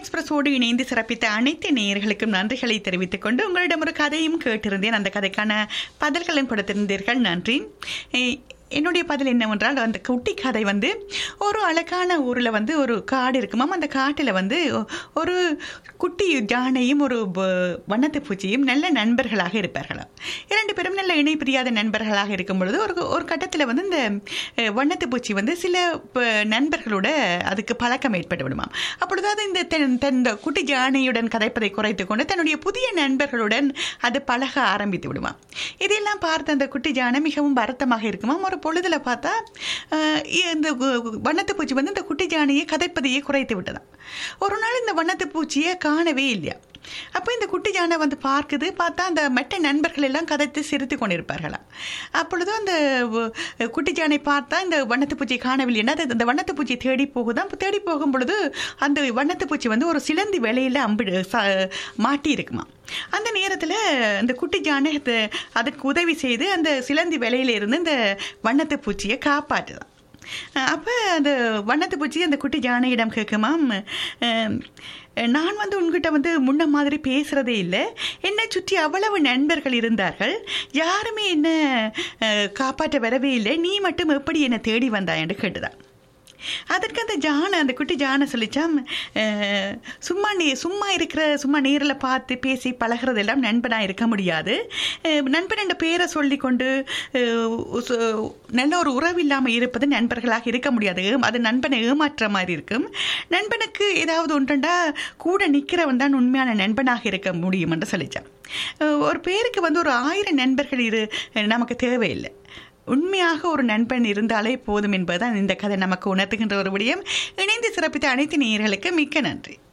எக்ஸ்பிரஸோடு இணைந்து சிறப்பித்த அனைத்து நேயர்களுக்கும் நன்றிகளை தெரிவித்துக் கொண்டு உங்களிடம் ஒரு கதையும் கேட்டிருந்தேன் அந்த கதைக்கான பதில்களும் கொடுத்திருந்தீர்கள் நன்றி எ- என்னுடைய பதில் என்னவென்றால் அந்த குட்டி கதை வந்து ஒரு அழகான ஊரில் வந்து ஒரு காடு இருக்குமாம் அந்த காட்டில் வந்து ஒரு குட்டி யானையும் ஒரு வ- வண்ணத்து பூச்சியும் நல்ல நண்பர்களாக இருப்பார்களாம் இரண்டு பேரும் நல்ல இணை பிரியாத நண்பர்களாக இருக்கும் பொழுது ஒரு ஒரு கட்டத்தில் வந்து இந்த அஹ், வண்ணத்து பூச்சி வந்து சில ப- நண்பர்களோட அதுக்கு பழக்கம் ஏற்பட்டு விடுமாம் அப்பொழுது அது இந்த தன் தன் இந்த குட்டி யானையுடன் கதைப்பதை குறைத்து கொண்டு தன்னுடைய புதிய நண்பர்களுடன் அது பழக ஆரம்பித்து விடுமாம் இதெல்லாம் பார்த்த அந்த குட்டி யானை மிகவும் வருத்தமாக இருக்குமாம் ஒரு பொழுதுல பார்த்தா அஹ், இந்த கு- வண்ணத்து பூச்சி வந்து இந்த குட்டி யானையை கதைப்பதையே குறைத்து விட்டதாம் ஒரு நாள் இந்த வண்ணத்து பூச்சியை காணவே இல்லையா அப்போ இந்த குட்டி யானை வந்து பார்க்குது பார்த்தா அந்த மற்ற நண்பர்கள் எல்லாம் கதைத்து சிரித்து கொண்டிருப்பார்களாம் அப்பொழுது அந்த வ- குட்டி யானை பார்த்தா இந்த வண்ணத்து பூச்சியை காணவில்லைன்னா அது அந்த வண்ணத்து பூச்சியை தேடி போகுதான் தேடி போகும் பொழுது அந்த வண்ணத்து பூச்சி வந்து ஒரு சிலந்தி வேலையில் அம்பிடு ச மாட்டி இருக்குமா அந்த நேரத்தில் இந்த குட்டி யானை அது- அதுக்கு உதவி செய்து அந்த சிலந்தி வேலையில இருந்து இந்த வண்ணத்து பூச்சியை காப்பாற்றுதான் அப்போ அந்த வண்ணத்து பூச்சி அந்த குட்டி யானையிடம் கேட்குமாம் அஹ், நான் வந்து உங்ககிட்ட வந்து முன்ன மாதிரி பேசுகிறதே இல்லை என்னை சுற்றி அவ்வளவு நண்பர்கள் இருந்தார்கள் யாருமே என்ன அஹ், காப்பாற்ற வரவே இல்லை நீ மட்டும் எப்படி என்னை தேடி வந்தாய் என்று கேட்டுதான் அதற்கு அந்த ஜானை அந்த குட்டி ஜானை சொல்லிச்சாம் அஹ், சும்மா நீ சும்மா இருக்கிற சும்மா நேரில் பார்த்து பேசி பழகிறதெல்லாம் நண்பனாக இருக்க முடியாது அஹ், நண்பன் என்ற பேரை சொல்லி கொண்டு அஹ், சு- நல்ல ஒரு உறவு இல்லாமல் இருப்பது நண்பர்களாக இருக்க முடியாது ஏம்- அது நண்பனை ஏமாற்ற மாதிரி இருக்கும் நண்பனுக்கு ஏதாவது ஒன்றுண்டா கூட நிற்கிறவன் தான் உண்மையான நண்பனாக இருக்க முடியும் என்று சொல்லிச்சான் அஹ், ஒரு பேருக்கு வந்து ஒரு ஆயிரம் நண்பர்கள் இரு நமக்கு தேவையில்லை உண்மையாக ஒரு நண்பன் இருந்தாலே போதும் என்பதுதான் இந்த கதை நமக்கு உணர்த்துகின்ற ஒரு விடயம் இணைந்து சிறப்பித்த அனைத்து நேயர்களுக்கு மிக்க நன்றி